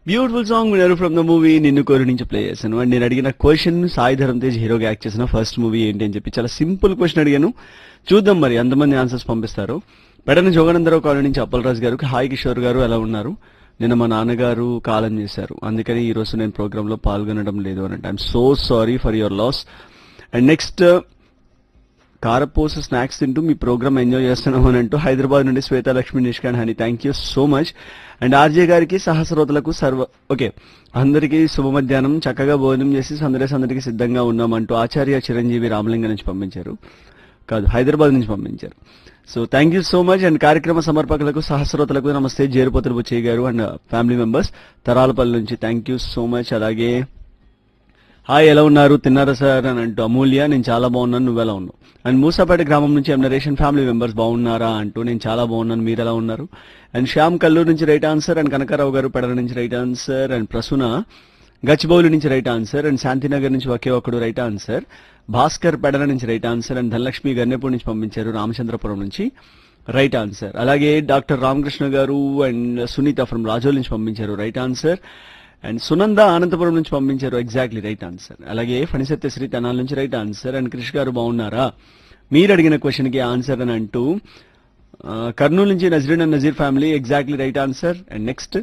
beautiful song వినరు from the movie Ninnu Kori నుంచి play చేశాను అండ్ నేను అడిగిన క్వశ్చన్ సాయి ధరం తేజ్ హీరోగా యాక్ట్ చేసిన ఫస్ట్ మూవీ ఏంటి అని చెప్పి చాలా సింపుల్ క్వశ్చన్ అడిగాను చూద్దాం మరి ఎంతమంది ఆన్సర్స్ పంపిస్తారు పెడన జోగానందరావు కాలనీ నుంచి అప్పలరాజు గారు హాయ్ కిషోర్ గారు ఎలా ఉన్నారు నిన్న మా నాన్నగారు కాలం చేశారు అందుకని ఈ రోజు నేను ప్రోగ్రామ్ లో పాల్గొనడం లేదు అని అంటే I'm so sorry for your loss and next కారపూస స్నాక్స్ తింటూ మీ ప్రోగ్రామ్ ఎంజాయ్ చేస్తున్నాం అని అంటూ హైదరాబాద్ నుండి Shweta Lakshmi Nishkant Hani thank you so much and RJ గారికి సహస్రోతలకు సర్వ ఓకే అందరికీ శుభ మధ్యాహ్నం చక్కగా భోజనం చేసి సందడి సందడికి సిద్ధంగా ఉన్నామంటూ ఆచార్య చిరంజీవి రామలింగ నుంచి పంపించారు కాదు హైదరాబాద్ నుంచి పంపించారు so thank you so much and కార్యక్రమ సమర్పకులకు సహస్రోతలకు నమస్తే జేరుపోతులు బుచ్చయ్య గారు అండ్ ఫ్యామిలీ మెంబర్స్ తరాలపల్లి నుంచి థ్యాంక్ యూ సో మచ్ అలాగే హాయ్ ఎలా ఉన్నారు తిన్నారా సార్ అని అంటూ అమూల్య నేను చాలా బాగున్నాను నువ్వు ఎలా ఉన్నావు అండ్ మూసాపేట గ్రామం నుంచి ఎం నరేషన్ ఫ్యామిలీ మెంబర్స్ బాగున్నారా అంటూ నేను చాలా బాగున్నాను మీరు ఎలా ఉన్నారు అండ్ శ్యామ్ కల్లూరు నుంచి రైట్ ఆన్సర్ అండ్ కనకారావు గారు పెడల నుంచి right answer and Prasuna Gachibowli నుంచి రైట్ ఆన్సర్ అండ్ శాంతినగర్ నుంచి ఒకే ఒక్కడు రైట్ ఆన్సర్ భాస్కర్ పెడల నుంచి right answer and Dhanalakshmi Gannepudi నుంచి పంపించారు రామచంద్రపురం నుంచి రైట్ ఆన్సర్ అలాగే డాక్టర్ రామకృష్ణ గారు అండ్ సునీత ఫ్రమ్ రాజోల్ నుంచి పంపించారు right answer and Sunanda Anantapuram నుంచి పంపించారు ఎగ్జాక్ట్లీ రైట్ ఆన్సర్ అలాగే ఫణిసత్యశ్రీ తెనాల నుంచి రైట్ ఆన్సర్ అండ్ క్రిష్ గారు బాగున్నారా మీరు అడిగిన క్వశ్చన్ కి ఆన్సర్ అని అంటూ ఆ, కర్నూలు నుంచి Nazreen and Nazeer family exactly right answer and next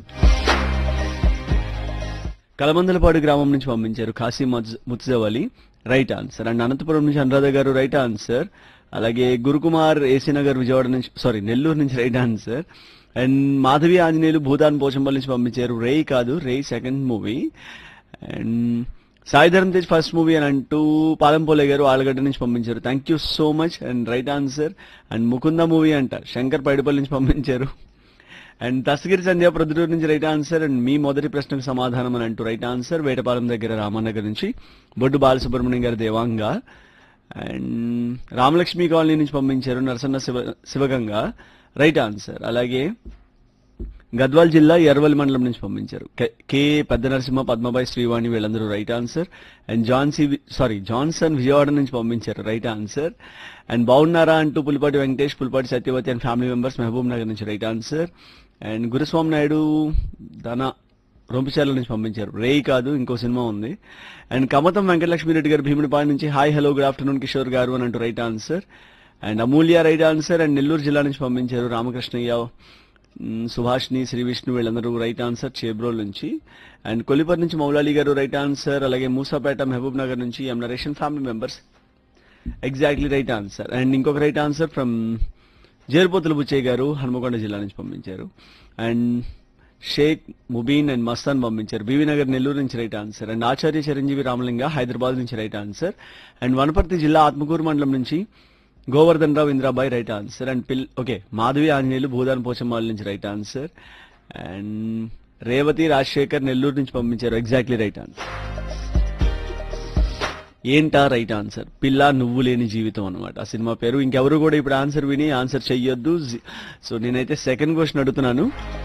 Kalamandalapadu గ్రామం నుంచి పంపించారు Kashi Mutjavali right answer and Anantapuram నుంచి అనురాధ గారు రైట్ ఆన్సర్ అలాగే గురుకుమార్ ఏసీ నగర్ విజయవాడ నుంచి సారీ నెల్లూరు నుంచి right answer and Madhavi Anjaneyulu Bhoodan Pochampally నుంచి పంపించారు రే కాదు రే second movie and Sai Dharam Tej first movie అని అంటూ పాలంపోలే గారు ఆలగడ్డ నుంచి పంపించారు thank you so much and right answer and Mukunda movie అంట శంకర్ పైడిపల్లి నుంచి పంపించారు అండ్ దస్తగిరి సంధ్య ప్రొద్దుటూరు నుంచి రైట్ ఆన్సర్ అండ్ మీ మొదటి ప్రశ్నకు సమాధానం అని అంటూ రైట్ ఆన్సర్ వేటపాలెం దగ్గర రామనగర్ నుంచి బొడ్డు బాలసుబ్రహ్మణ్యం గారి దేవాంగ అండ్ రామలక్ష్మి కాలనీ నుంచి పంపించారు నరసన్న శివ శివగంగ రైట్ ఆన్సర్ అలాగే గద్వాల్ జిల్లా ఎర్వల్ మండలం నుంచి పంపించారు కె- కె పెద్ద నరసింహ పద్మబాయి శ్రీవాణి వీళ్ళందరూ right answer and Jhansi sorry Johnson Vijayawada నుంచి పంపించారు రైట్ ఆన్సర్ అండ్ బాగున్నారా అంటూ Pulipati Venkatesh Pulipati Satyavathi and family members Mahabubnagar నుంచి right answer and Guruswamy Naidu Dhana Rompicharla నుంచి పంపించారు రేయ్ కాదు ఇంకో సినిమా ఉంది అండ్ కమతం వెంకటలక్ష్మి రెడ్డి గారు భీముడిపాడు నుంచి hi hello good afternoon Kishore గారు అని అంటూ right answer and Amulya right answer and Nellore జిల్లా నుంచి పంపించారు రామకృష్ణయ్య మ్, సుభాష్ని శ్రీ విష్ణు వీళ్ళందరూ రైట్ ఆన్సర్ చేబ్రోల్ నుంచి అండ్ కొలిపర్ నుంచి మౌలాలి గారు రైట్ ఆన్సర్ అలాగే మూసాపేట మహబూబ్ నగర్ నుంచి M Naresan family members exactly right answer and ఇంకొక right answer from Jerupothula Buchaiah గారు హనుమకొండ జిల్లా నుంచి పంపించారు అండ్ షేక్ ముబీన్ అండ్ మస్తాన్ పంపించారు బీవీ నగర్ నెల్లూరు నుంచి right answer and Acharya Chiranjeevi Ramalinga Hyderabad నుంచి రైట్ ఆన్సర్ అండ్ వనపర్తి జిల్లా ఆత్మకూరు మండలం నుంచి Govardhan Rao Indrabai right answer and పిల్ ఓకే మాధవి ఆంజనేయులు భూదాన్ పోచమ్మాల నుంచి right answer and Revathi Rajasekhar Nellore నుంచి పంపించారు ఎగ్జాక్ట్లీ రైట్ ఆన్సర్ ఏంటా రైట్ ఆన్సర్ పిల్ల నువ్వు లేని జీవితం అనమాట ఆ సినిమా పేరు ఇంకెవరు కూడా ఇప్పుడు ఆన్సర్ విని ఆన్సర్ చెయ్యొద్దు జి- సో నేనైతే సెకండ్ క్వశ్చన్ అడుగుతున్నాను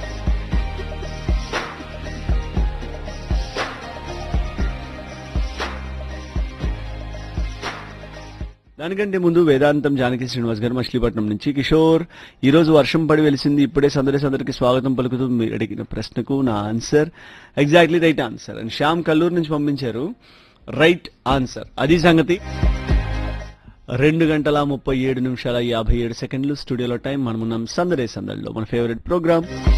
దానికంటే ముందు వేదాంతం జానకి శ్రీనివాస్ గారు మచిలీపట్నం నుంచి కిషోర్ ఈ రోజు వర్షం పడి వెలిసింది ఇప్పుడే సందడి సందరికి స్వాగతం పలుకుతూ మీరు అడిగిన ప్రశ్నకు నా answer exactly right answer and Shyam Kallur నుంచి పంపించారు రైట్ ఆన్సర్ అది సంగతి రెండు గంటల ముప్పై ఏడు నిమిషాల యాభై ఏడు సెకండ్లు స్టూడియోలో టైం మనమున్నాం సందడే సందడిలో మన ఫేవరెట్ ప్రోగ్రామ్